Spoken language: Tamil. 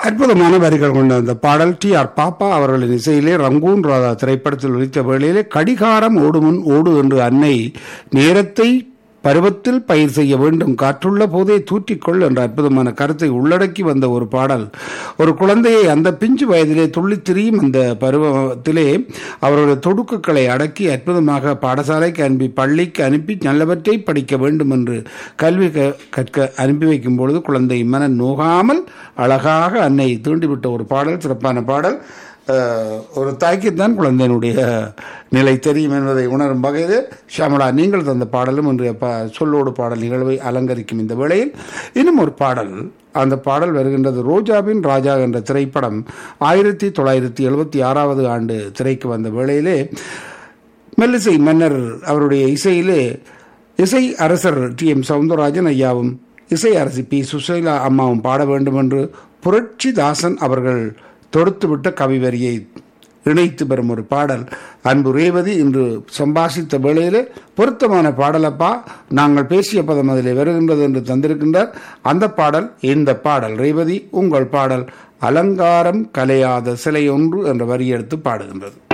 அற்புதமான வரிகள் கொண்ட அந்த பாடல் டி ஆர் பாப்பா அவர்களின் இசையிலே ரங்கூன் ராதா திரைப்படத்தில் ஒலித்த வேளையிலே கடிகாரம் ஓடுமுன் ஓடு என்று அன்னை நேரத்தை பருவத்தில் பயிர் செய்ய வேண்டும் காற்றுள்ள போதே தூற்றிக்கொள் என்ற அற்புதமான கருத்தை உள்ளடக்கி வந்த ஒரு பாடல் ஒரு குழந்தையை அந்த பிஞ்சு வயதிலே துள்ளித் திரியும் அந்த பருவத்திலே அவருடைய தொடுக்குகளை அடக்கி அற்புதமாக பாடசாலைக்கு அனுப்பி பள்ளிக்கு அனுப்பி நல்லவற்றை படிக்க வேண்டும் என்று கல்வி க- கற்க அனுப்பி வைக்கும் பொழுது குழந்தை மன நோகாமல் அழகாக அன்னை தூண்டிவிட்ட ஒரு பாடல் சிறப்பான பாடல் அஹ், ஒரு தாய்க்குத்தான் குழந்தையினுடைய நிலை தெரியும் என்பதை உணரும் வகையில் ஷியாமலா நீங்கள் தந்த பாடலும் இன்றைய ப சொல்லோடு பாடல் நிகழ்வை அலங்கரிக்கும் இந்த வேளையில் இன்னும் ஒரு பாடல் அந்த பாடல் வருகின்றது ரோஜாவின் ராஜா என்ற திரைப்படம் ஆயிரத்தி தொள்ளாயிரத்தி எழுபத்தி ஆறாவது ஆண்டு திரைக்கு வந்த வேளையிலே மெல்லிசை மன்னர் அவருடைய இசையிலே இசை அரசர் டி எம் சவுந்தரராஜன் ஐயாவும் இசை அரசி பி சுசீலா அம்மாவும் பாட வேண்டும் என்று புரட்சிதாசன் அவர்கள் தொடுத்துவிட்ட கவிவரியை இணைத்து பெறும் ஒரு பாடல் அன்பு ரேவதி இன்று சம்பாஷித்த வேளையிலே பொருத்தமான பாடலப்பா நாங்கள் பேசிய பதம் அதிலே வருகின்றது என்று தந்திருக்கின்றார் அந்த பாடல் இந்த பாடல் ரேவதி உங்கள் பாடல் அலங்காரம் கலையாத சிலை ஒன்று என்ற வரி எடுத்து பாடுகின்றது